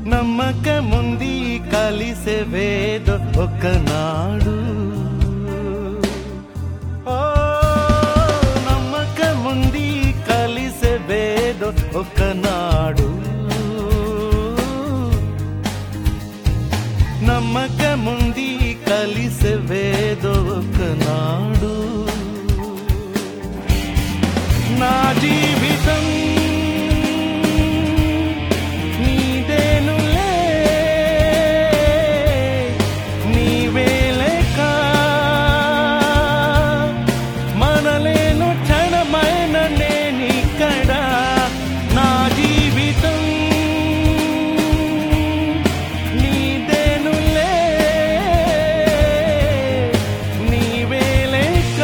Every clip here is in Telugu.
నమ్మకముంది కలిసే వేదో ఒకనాడు ఓ నమ్మకముంది కలిసే వేదో ఒకనాడు నమ్మకముంది కలిసే వేదో ఒకనాడు నా జీవితం నీదేనులే నీవేలేక మనలేను క్షణమైన నేనిక్కడ నా జీవితం నీదేనులే నీవేలేక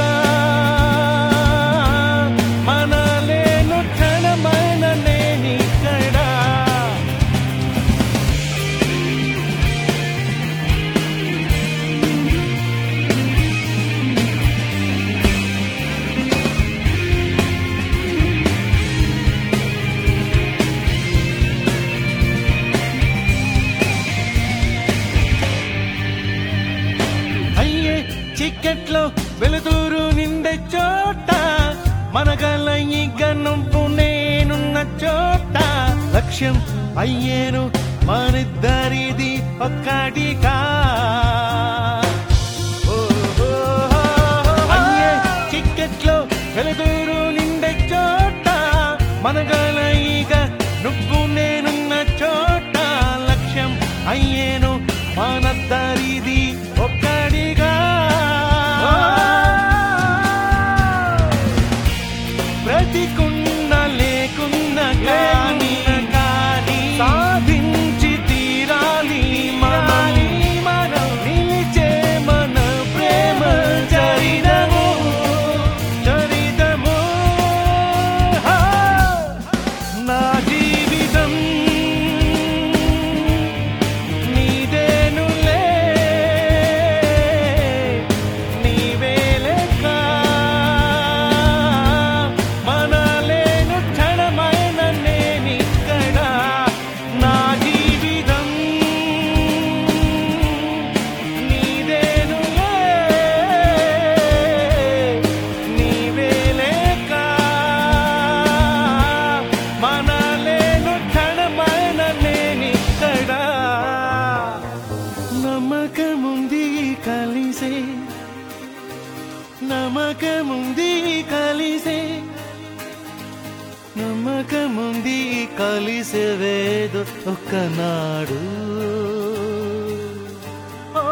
మనలేను క్షణమైన నేనిక్కడ అయ్యే చికెట్లో వెలుతురు నిండే చోట మనగల ఇక నువ్వు నేనున్న చోట లక్ష్యం అయ్యేను మనిద్దరిది ఒక్కటిగా ఓ, ఓ, అయ్యే చికెట్లో వెలుతురు నిండే చోట మనగల ఇక నువ్వు నేనున్న చోట లక్ష్యం అయ్యేను మనద్దరిది ఒక్కడిగా బ్రతికున్న లేకున్న కానీ కానీ సాధించి తీరాలి మనని మనం నిలిచే మన ప్రేమ చరిదము చరిదము హా! నా జీవితం నీదేనులే నీవేలేక మనలేను క్షణమైన నేనిక్కడ నా జీవితం నీదేనులే నీవేలేక మనలేను క్షణమైన నేనిక్కడ నమ్మకముంది కలిసే నమ్మకముంది కలిసే నమ్మకముంది కలిసే వేదో ఒకనాడు ఓ,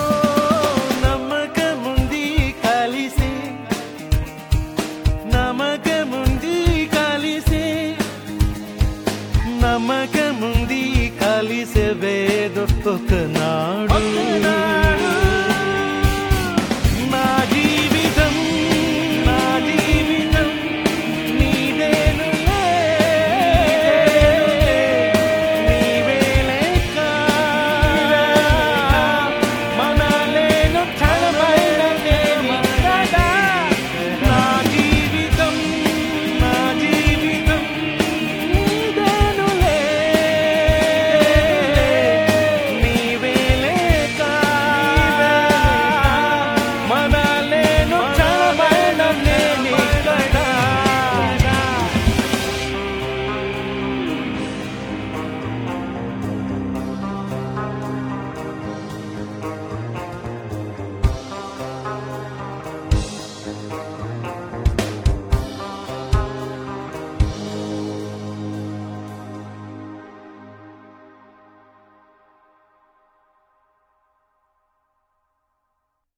నమ్మకముంది కలిసే నమ్మకముంది కలిసే నమ్మకముంది కలిసే వేదో ఒకనాడు